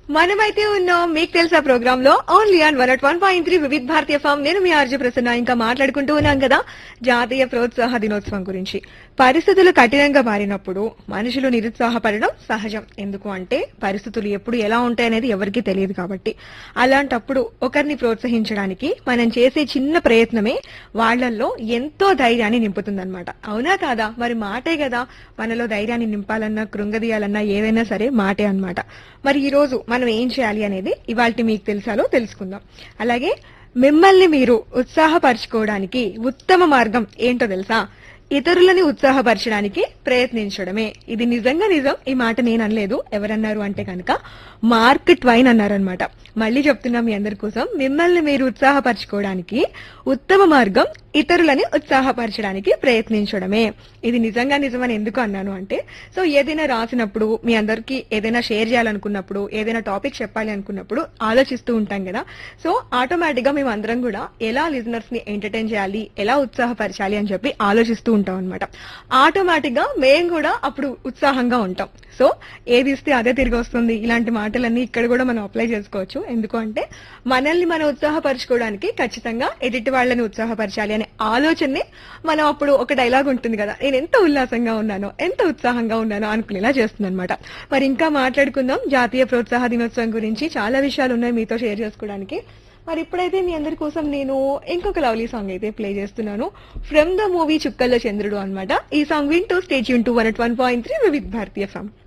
మనమైతే ఉన్నాం మీకు తెలుసా ప్రోగ్రామ్ లో only on one one point three Vividh Bharati ఫామ్ నేను మీ ఆర్జే ప్రసన్న ఇంకా మాట్లాడుకుంటూ ఉన్నాం కదా జాతీయ ప్రోత్సాహ దినోత్సవం గురించి పరిస్థితులు కఠినంగా మారినప్పుడు మనుషులు నిరుత్సాహపడడం సహజం ఎందుకు అంటే పరిస్థితులు ఎప్పుడు ఎలా ఉంటాయనేది ఎవరికీ తెలియదు కాబట్టి అలాంటప్పుడు ఒకరిని ప్రోత్సహించడానికి మనం చేసే చిన్న ప్రయత్నమే వాళ్ళల్లో ఎంతో ధైర్యాన్ని నింపుతుందన్నమాట అవునా కాదా మరి మాటే కదా మనలో ధైర్యాన్ని నింపాలన్నా కృంగదీయాలన్నా ఏదైనా సరే మాటే అన్నమాట మరి ఈ రోజు మనం ఏం చేయాలి అనేది ఇవాళ మీకు తెలుసాలో తెలుసుకుందాం అలాగే మిమ్మల్ని మీరు ఉత్సాహపరచుకోవడానికి ఉత్తమ మార్గం ఏంటో తెలుసా ఇతరులని ఉత్సాహపరచడానికి ప్రయత్నించడమే ఇది నిజంగా నిజం ఈ మాట నేను అనలేదు ఎవరన్నారు అంటే కనుక మార్క్ ట్వైన్ అన్నారనమాట మళ్ళీ చెప్తున్నా మీ అందరి కోసం మిమ్మల్ని మీరు ఉత్సాహపరచుకోవడానికి ఉత్తమ మార్గం ఇతరులని ఉత్సాహపరచడానికి ప్రయత్నించడమే ఇది నిజంగా నిజమని ఎందుకు అన్నాను అంటే సో ఏదైనా రాసినప్పుడు మీ అందరికీ ఏదైనా షేర్ చేయాలనుకున్నప్పుడు ఏదైనా టాపిక్ చెప్పాలి అనుకున్నప్పుడు ఆలోచిస్తూ ఉంటాం కదా సో ఆటోమేటిక్ గా మేము అందరం కూడా ఎలా లిజనర్స్ ని ఎంటర్టైన్ చేయాలి ఎలా ఉత్సాహపరచాలి అని చెప్పి ఆలోచిస్తూ ఉంటాం అనమాట ఆటోమేటిక్ గా మేము కూడా అప్పుడు ఉత్సాహంగా ఉంటాం సో ఏది ఇస్తే అదే తిరిగి వస్తుంది ఇలాంటి మాటలన్నీ ఇక్కడ కూడా మనం అప్లై చేసుకోవచ్చు ఎందుకు అంటే మనల్ని మనం ఉత్సాహపరచుకోవడానికి ఖచ్చితంగా ఎదుటి వాళ్ళని ఉత్సాహపరచాలి అనే ఆలోచనని మనం అప్పుడు ఒక డైలాగ్ ఉంటుంది కదా నేను ఎంత ఉల్లాసంగా ఉన్నానో ఎంత ఉత్సాహంగా ఉన్నానో అనుకునేలా చేస్తుంది అనమాట మరి ఇంకా మాట్లాడుకుందాం జాతీయ ప్రోత్సాహ దినోత్సవం గురించి చాలా విషయాలు ఉన్నాయి మీతో షేర్ చేసుకోవడానికి మరి ఇప్పుడైతే మీ అందరి కోసం నేను ఇంకొక లవ్లీ సాంగ్ అయితే ప్లే చేస్తున్నాను from the movie Chukkallo Chandrudu అన్నమాట ఈ సాంగ్ వింటూ స్టేజ్ యూన్ to one one point three with Bharatiya song